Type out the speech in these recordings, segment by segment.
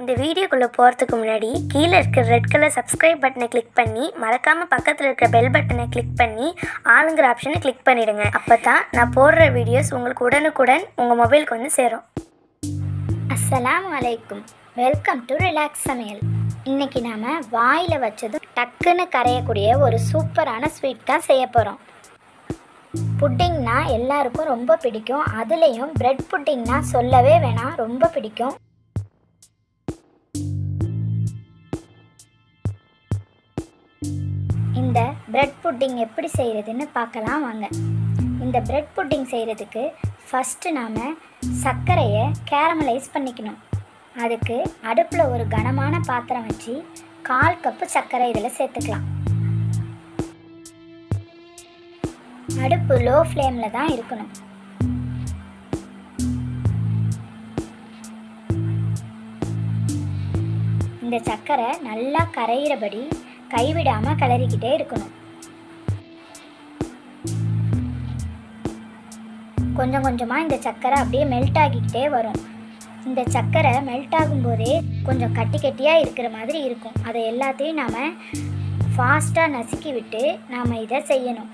இந்த வீடியோக்குள்ளே போகிறதுக்கு முன்னாடி கீழே இருக்கிற ரெட் கலர் சப்ஸ்கிரைப் பட்டனை கிளிக் பண்ணி மறக்காமல் பக்கத்தில் இருக்கிற பெல் பட்டனை கிளிக் பண்ணி ஆளுங்கிற ஆப்ஷனை கிளிக் பண்ணிடுங்க அப்போ தான் நான் போடுற வீடியோஸ் உங்களுக்கு உடனுக்குடன் உங்கள் மொபைலுக்கு வந்து சேரும் அஸ்ஸலாமு அலைக்கும் வெல்கம் டு ரிலாக்ஸ் சமையல் இன்னைக்கு நாம் வாயில் வச்சதும் டக்குன்னு கரையக்கூடிய ஒரு சூப்பரான ஸ்வீட் தான் செய்ய போகிறோம் புட்டிங்னா எல்லாருக்கும் ரொம்ப பிடிக்கும் அதுலேயும் பிரெட் புட்டிங்னா சொல்லவே வேணாம் ரொம்ப பிடிக்கும் இந்த பிரெட் புட்டிங் எப்படி செய்கிறதுன்னு பார்க்கலாம் வாங்க இந்த பிரெட் புட்டிங் செய்கிறதுக்கு ஃபஸ்ட்டு நாம் சர்க்கரையை கேரமலைஸ் பண்ணிக்கணும் அதுக்கு அடுப்பில் ஒரு கனமான பாத்திரம் வச்சு கால் கப்பு சர்க்கரை இதில் சேர்த்துக்கலாம் அடுப்பு லோ ஃப்ளேமில் தான் இருக்கணும் இந்த சர்க்கரை நல்லா கரையிறபடி கைவிடாமல் கிளறிக்கிட்டே இருக்கணும் கொஞ்சம் கொஞ்சமாக இந்த சர்க்கரை அப்படியே மெல்ட் ஆகிக்கிட்டே வரும் இந்த சர்க்கரை மெல்ட் ஆகும்போதே கொஞ்சம் கட்டி கட்டியாக இருக்கிற மாதிரி இருக்கும் அதை எல்லாத்தையும் நாம் ஃபாஸ்ட்டாக நசுக்கி விட்டு நாம் இதை செய்யணும்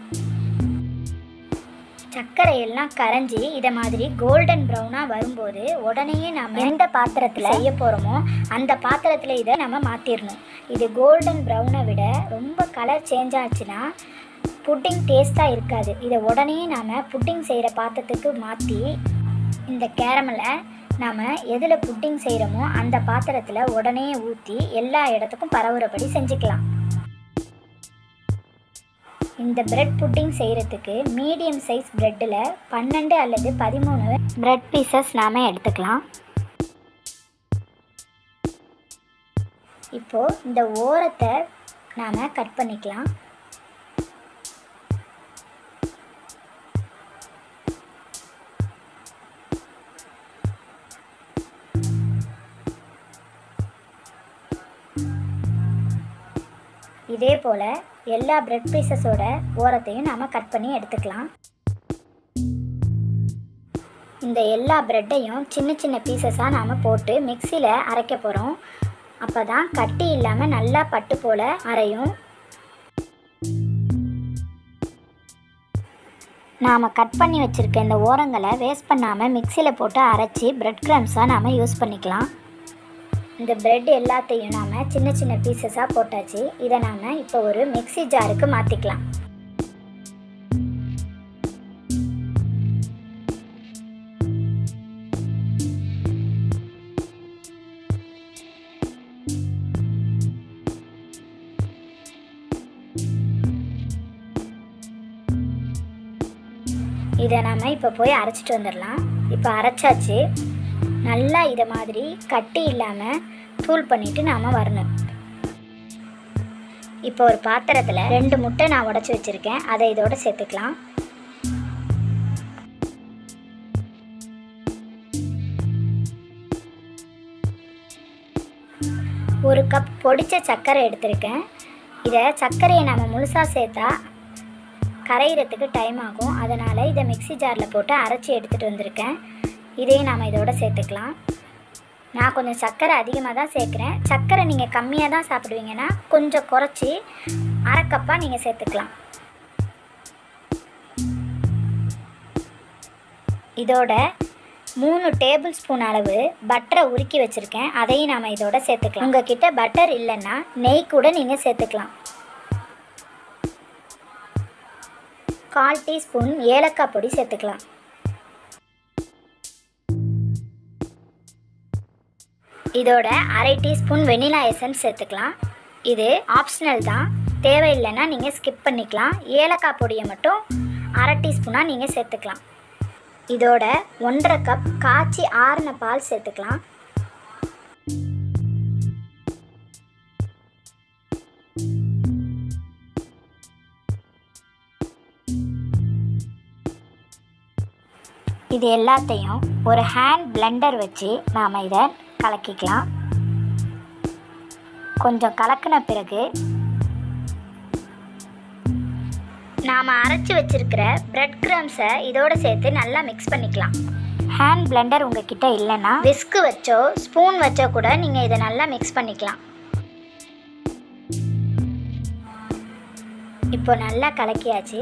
சர்க்கரை எல்லாம் கரைஞ்சி இதை மாதிரி கோல்டன் ப்ரௌனாக வரும்போது உடனேயே நாம் எந்த பாத்திரத்தில் செய்ய போகிறோமோ அந்த பாத்திரத்தில் இதை நம்ம மாற்றிடணும் இது கோல்டன் ப்ரௌனை விட ரொம்ப கலர் சேஞ்ச் ஆச்சுன்னா புட்டிங் டேஸ்ட்டாக இருக்காது இதை உடனே நாம் புட்டிங் செய்கிற பாத்திரத்துக்கு மாற்றி இந்த கேரமலை நாம் எதில் புட்டிங் செய்கிறோமோ அந்த பாத்திரத்தில் உடனே ஊற்றி எல்லா இடத்துக்கும் பரவுறபடி செஞ்சுக்கலாம் இந்த பிரெட் புட்டிங் செய்கிறதுக்கு மீடியம் சைஸ் ப்ரெட்டில் பன்னெண்டு அல்லது பதிமூணு பிரெட் பீசஸ் நாம் எடுத்துக்கலாம் இப்போது இந்த ஓரத்தை நாம் கட் பண்ணிக்கலாம் இதே போல் எல்லா பிரெட் பீசஸோட ஓரத்தையும் நாம் கட் பண்ணி எடுத்துக்கலாம் இந்த எல்லா ப்ரெட்டையும் சின்ன சின்ன பீசஸாக நாம் போட்டு மிக்சியில் அரைக்க போகிறோம் அப்போ தான் கட்டி இல்லாமல் நல்லா பட்டு போல் அரையும் நாம் கட் பண்ணி வச்சுருக்க இந்த ஓரங்களை வேஸ்ட் பண்ணாமல் மிக்சியில் போட்டு அரைச்சி பிரெட் க்ரம்ஸாக நாம் யூஸ் பண்ணிக்கலாம் இந்த பிரெட் எல்லாத்தையும் நாம் சின்ன சின்ன பீசஸாக போட்டாச்சு இதை நாம் இப்போ ஒரு மிக்ஸி ஜாருக்கு மாற்றிக்கலாம் இதை நாம் இப்போ போய் அரைச்சிட்டு வந்துடலாம் இப்போ அரைச்சாச்சு நல்லா இதை மாதிரி கட்டி இல்லாமல் தூள் பண்ணிவிட்டு நாம் வரணும் இப்போ ஒரு பாத்திரத்தில் ரெண்டு முட்டை நான் உடச்சி வச்சுருக்கேன் அதை இதோட சேர்த்துக்கலாம் ஒரு கப் பொடிச்ச சர்க்கரை எடுத்திருக்கேன் இதை சர்க்கரையை நம்ம முழுசாக சேர்த்தா கரையிறதுக்கு டைம் ஆகும் அதனால் இதை மிக்ஸி ஜாரில் போட்டு அரைச்சி எடுத்துகிட்டு வந்திருக்கேன் இதையும் நாம் இதோட சேர்த்துக்கலாம் நான் கொஞ்சம் சர்க்கரை அதிகமாக தான் சேர்க்குறேன் சர்க்கரை நீங்கள் கம்மியாக தான் சாப்பிடுவீங்கன்னா கொஞ்சம் குறைச்சி அரை கப்பாக நீங்கள் சேர்த்துக்கலாம் இதோட மூணு டேபிள் ஸ்பூன் அளவு பட்டரை உருக்கி வச்சுருக்கேன் அதையும் நாம் இதோட சேர்த்துக்கலாம் உங்ககிட்ட பட்டர் இல்லைன்னா நெய் கூட நீங்கள் சேர்த்துக்கலாம் கால் டீஸ்பூன் ஏலக்காய் பொடி சேர்த்துக்கலாம் இதோட அரை டீஸ்பூன் வெனிலா எசன்ஸ் சேர்த்துக்கலாம் இது ஆப்ஷனல் தான் தேவையில்லைன்னா நீங்கள் ஸ்கிப் பண்ணிக்கலாம் ஏலக்காய் பொடியை மட்டும் அரை டீஸ்பூனாக நீங்கள் சேர்த்துக்கலாம் இதோட ஒன்றரை கப் காய்ச்சி ஆறின பால் சேர்த்துக்கலாம் இது எல்லாத்தையும் ஒரு ஹேண்ட் பிளெண்டர் வச்சு நாம் இதை கலக்கிக்கலாம் கொஞ்சம் கலக்கின பிறகு நாம் அரைச்சி வச்சிருக்கிற பிரெட் கிரம்ஸை இதோட சேர்த்து நல்லா மிக்ஸ் பண்ணிக்கலாம் ஹேண்ட் பிளெண்டர் உங்ககிட்ட இல்லைன்னா விஸ்கு வச்சோ ஸ்பூன் வச்சோ கூட நீங்கள் இதை நல்லா மிக்ஸ் பண்ணிக்கலாம் இப்போ நல்லா கலக்கியாச்சு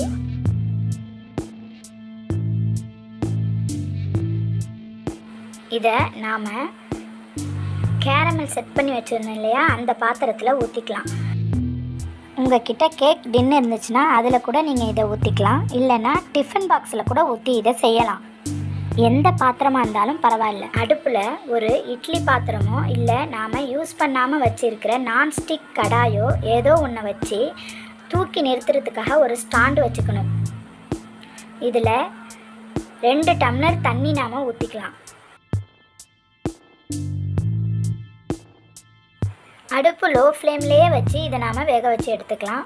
இதை நாம் கேரமல் செட் பண்ணி வச்சுருந்தோம் இல்லையா அந்த பாத்திரத்தில் ஊற்றிக்கலாம் உங்ககிட்ட கேக் டின் இருந்துச்சுன்னா அதில் கூட நீங்கள் இதை ஊற்றிக்கலாம் இல்லைன்னா டிஃபன் பாக்ஸில் கூட ஊற்றி இதை செய்யலாம் எந்த பாத்திரமாக இருந்தாலும் பரவாயில்ல அடுப்பில் ஒரு இட்லி பாத்திரமோ இல்லை நாம் யூஸ் பண்ணாமல் வச்சுருக்கிற நான்ஸ்டிக் கடாயோ ஏதோ ஒன்று வச்சு தூக்கி நிறுத்துறதுக்காக ஒரு ஸ்டாண்டு வச்சுக்கணும் இதில் ரெண்டு டம்ளர் தண்ணி நாம் ஊற்றிக்கலாம் அடுப்பு லோ ஃப்ளேம்லேயே வச்சு இதை நாம் வேக வச்சு எடுத்துக்கலாம்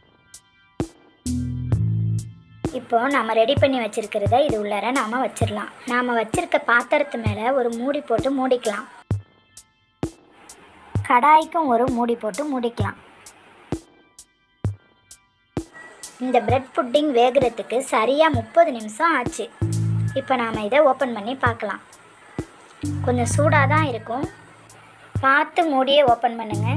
இப்போ நம்ம ரெடி பண்ணி வச்சிருக்கிறத இது உள்ளார நாம் வச்சிடலாம் நாம் வச்சிருக்க பாத்திரத்து மேலே ஒரு மூடி போட்டு மூடிக்கலாம் கடாய்க்கும் ஒரு மூடி போட்டு மூடிக்கலாம் இந்த பிரெட் புட்டிங் வேகிறதுக்கு சரியாக முப்பது நிமிஷம் ஆச்சு இப்போ நாம் இதை ஓப்பன் பண்ணி பார்க்கலாம் கொஞ்சம் சூடாக தான் இருக்கும் பார்த்து மூடியே ஓப்பன் பண்ணுங்க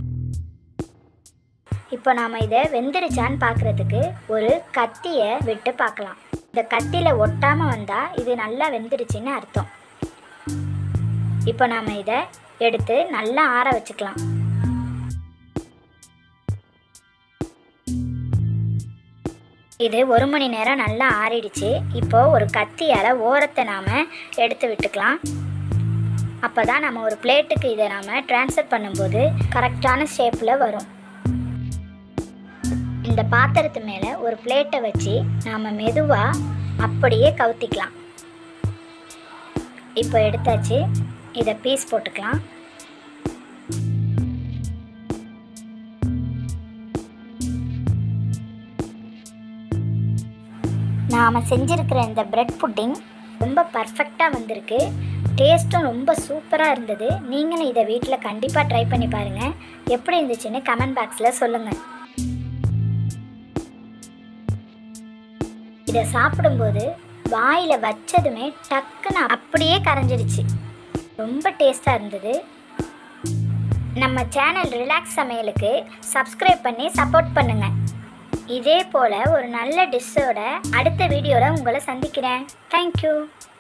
இப்போ நாம் இதை வெந்துருச்சான்னு பார்க்குறதுக்கு ஒரு கத்தியை விட்டு பார்க்கலாம் இந்த கத்தியில் ஒட்டாமல் வந்தால் இது நல்லா வெந்துருச்சுன்னு அர்த்தம் இப்போ நாம் இதை எடுத்து நல்லா ஆற வச்சுக்கலாம் இது ஒரு மணி நேரம் நல்லா ஆறிடுச்சு இப்போ ஒரு கத்தியால் ஓரத்தை நாம் எடுத்து விட்டுக்கலாம் அப்போ தான் நம்ம ஒரு பிளேட்டுக்கு இதை நாம் ட்ரான்ஸ்ஃபர் பண்ணும்போது கரெக்டான ஷேப்பில் வரும் இந்த பாத்திரத்து மேலே ஒரு பிளேட்டை வச்சு நாம் மெதுவாக அப்படியே கவுத்திக்கலாம் இப்போ எடுத்தாச்சு இதை பீஸ் போட்டுக்கலாம் நாம் செஞ்சுருக்கிற இந்த பிரெட் புட்டிங் ரொம்ப பர்ஃபெக்டாக வந்திருக்கு டேஸ்ட்டும் ரொம்ப சூப்பராக இருந்தது நீங்களும் இதை வீட்டில் கண்டிப்பாக ட்ரை பண்ணி பாருங்கள் எப்படி இருந்துச்சுன்னு கமெண்ட் பாக்ஸில் சொல்லுங்கள் இதை சாப்பிடும்போது வாயில் வச்சதுமே டக்குன்னு அப்படியே கரைஞ்சிடுச்சு ரொம்ப டேஸ்ட்டாக இருந்தது நம்ம சேனல் ரிலாக்ஸ் சமையலுக்கு சப்ஸ்கிரைப் பண்ணி சப்போர்ட் பண்ணுங்கள் இதே போல் ஒரு நல்ல டிஷ்ஷோட அடுத்த வீடியோவில் உங்களை சந்திக்கிறேன் தேங்க்யூ